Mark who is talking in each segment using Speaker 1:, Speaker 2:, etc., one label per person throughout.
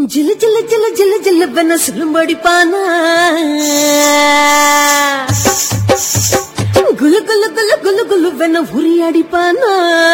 Speaker 1: ஜிலு ஜிலு ஜிலு ஜிலு ஜிலு பெண்ண சொல்லும்படி பானா குலு குலு குலு குலு குலு பெண்ண உரியாடி பானா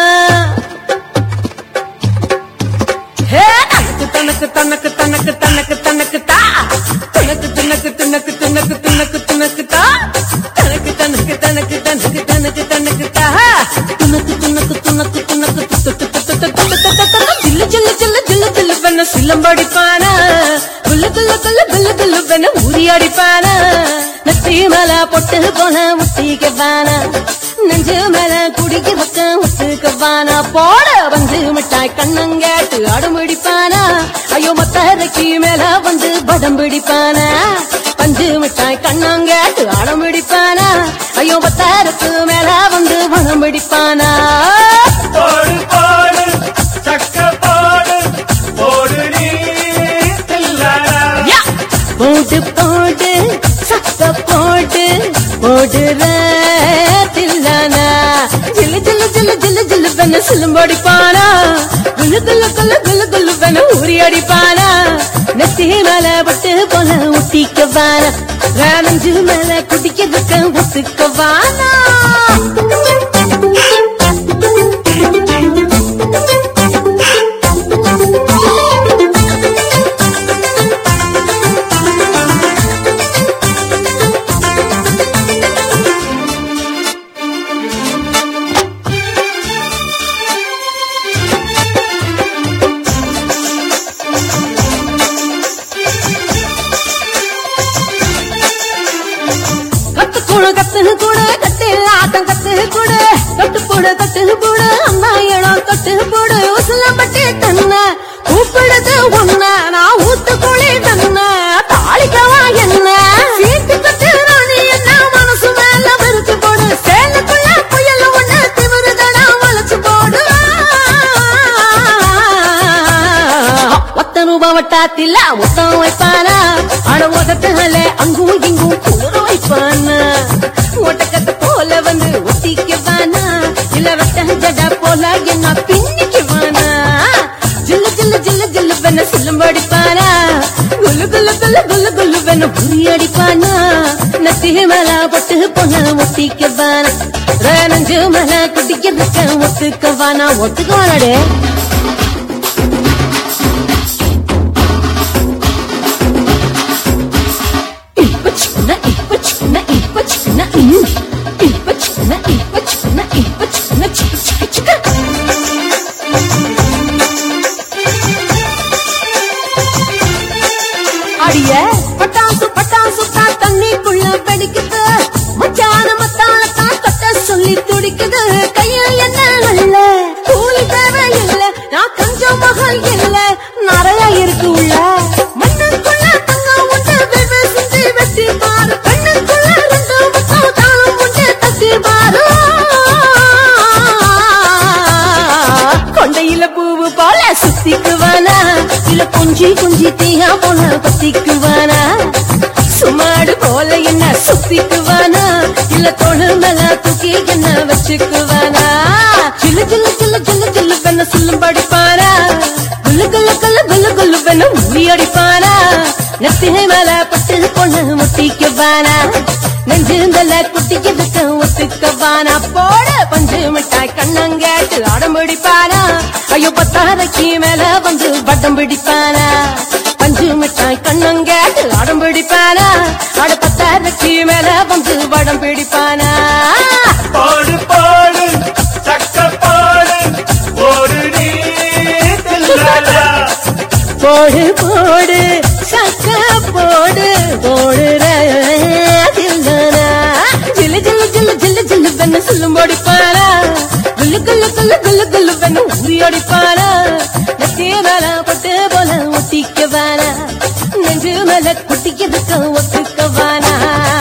Speaker 1: ஹே தனக்கு தனக்கு தனக்கு தனக்கு தனக்கு தனக்கு தா தனக்கு தனக்கு தனக்கு தனக்கு தனக்கு தனக்கு தா தனக்கு தனக்கு தனக்கு தனக்கு தனக்கு தனக்கு தா துனக்கு துனக்கு துனக்கு துனக்கு துத்து துத்து துத்து துத்து துத்து ஜில்லு ஜில்லு ஜில்லு ஜில்லு ஜில்லு பெண்ண சிலம்படிப்பானா குல்லு குல்லு குல்லு குல்லு குல்லு பெண்ண உரியாடிப்பானா நெத்தி மேல பொட்டு போல முட்டிக்கவானா நெஞ்சு மேல குடிக்க பக்கம் ஒத்துக்கவானா போட வந்து மிட்டாய் கண்ணங்கேட்டு அடம்பிடிப்பானா ஐயோ மத்தரைக்கு மேல வந்து படம் பிடிப்பானா பஞ்சு மிட்டாய் கண்ணங்கேட்டு அடம்பிடிப்பானா ஐயோ மத்தருக்கு மேல வந்து படம் பிடிப்பானா
Speaker 2: போடு போடு சக்க போடு போடு நீ தில்லானா.
Speaker 1: யா! போடு போடு சக்க போடு போடுற தில்லானா ஜில்லு ஜில்லு ஜில்லு ஜில்லு ஜில்லு பெண்ண சிலும்படிப்பானா குலு குலு குலு குலு குலு பெண்ண ஊறி அடிப்பானா நெத்தி மேல பட்டு போல ஊட்டிக்கவானா வேனஞ்சு மேல குடிக்கிறதுக்கு ஒத்துக்கவானா கத்து கூட கத்து கூட கட்டு ஆட்டம் கத்து கூட கட்டு போட கட்டு போட அண்ணா இடம் கட்டு போட உசுல பட்டு தன்ன கூப்பிடுது ஒன்ன நான் ஊத்துக்குழி தன்ன தாளிக்கவா என்ன சீட்டு கட்டு ராணி என்ன மனசு மேல வெறுத்து போடு சேலுக்குள்ள புயல் ஒண்ணு திமிருதடா வளைச்சு போடு ஒத்த ரூபாவட்டாத்தில முத்தம் வைப்பானா அட உதட்டுல அங்கும் இங்கும் குளிர வைப்பானா ஒட்டக்கத்தை போல வந்து ஒட்டிக்குவானா இல்ல வெட்ட ஜடா போல என்ன பின்னிக்குவானா ஜில்லு ஜில்லு ஜில்லு ஜில்லு பெண்ண சொல்லும்படிப்பானா குல்லு குல்லு குல்லு குல்லு குல்லு பெண்ண புரியடிப்பானா நத்தி மேல பொட்டு பொண்ண ஒட்டிக்குவானா நஞ்சு மேல குடிக்கிறதுக்கு ஒத்துக்கவானா ஒத்துக்குவானடே இப்ப சின்ன இப்ப சின்ன இப்ப சின்ன ம். இப்ப சின்ன இப்ப சின்ன இப்ப சின்ன சிக்கு சிக்கு சிக்கு அடிய பட்டாசு பட்டாசு தான் தண்ணிக்குள்ள வெடிக்குது மச்சான மத்தால தான் தொட்ட சொல்லி துடிக்குது கையில் என்ன இல்ல கூலி தேவை இல்ல நான் கொஞ்சம் மகள் இல்ல நிறைய இருக்கு உள்ள மண்ணுக்குள்ள தங்கம் உண்டு வெவ்வே செஞ்சு வெட்டி பாரு பெண்ணுக்குள்ள ரெண்டு முத்தம் தாளம் உண்டு தட்டி பாரு கொண்டையில பூவு போல சுத்திக்குவானா இல்ல குஞ்சி குஞ்சி தீயா போல பத்திக்குவானா சுமாடு போல என்ன சுத்திக்குவானா இல்ல தொழு மேல தூக்கி என்ன வச்சுக்குவானா சில்லு சில்லு சில்லு சில்லு சில்லு பெண்ண சொல்லும் படிப்பானா குல்லு குல்லு குல்லு குல்லு குல்லு பெண்ண ஊறி அடிப்பானா நெத்திகை மேல பட்டு பொண்ணு முட்டிக்குவானா நெஞ்சிருந்தல குட்டிக்கிறதுக்கு ஒத்துக்கவானா போட பஞ்சு மிட்டாய் கண்ணங்கேட்டு ஆடம் பிடிப்பானா ஐயோ பத்தாரைக்கு மேல வந்து பட்டம் பிடிப்பானா பஞ்சு மிட்டாய் கண்ணங்கேட்டு ஆடம் பிடிப்பானா அட பத்தாரைக்கு மேல வந்து படம் பிடிப்பானா
Speaker 2: போடு போடு சக்க போடு போடு நீ தில்லானா.
Speaker 1: போடு போடு சக்க போடு போடுற தில்லனா ஜில்லு ஜில்லு ஜில்லு ஜில்லு ஜில்லு பெண்ணு சொல்லும் படிப்பானா குல்லு குல்லு குல்லு குல்லு குல்லு பெண்ணு ஊறி அடிப்பானா நெத்திய மேல பட்டு போல ஒட்டிக்கவானா நெஞ்சு மேல குட்டிக்கிறதுக்கு ஒத்துக்கவானா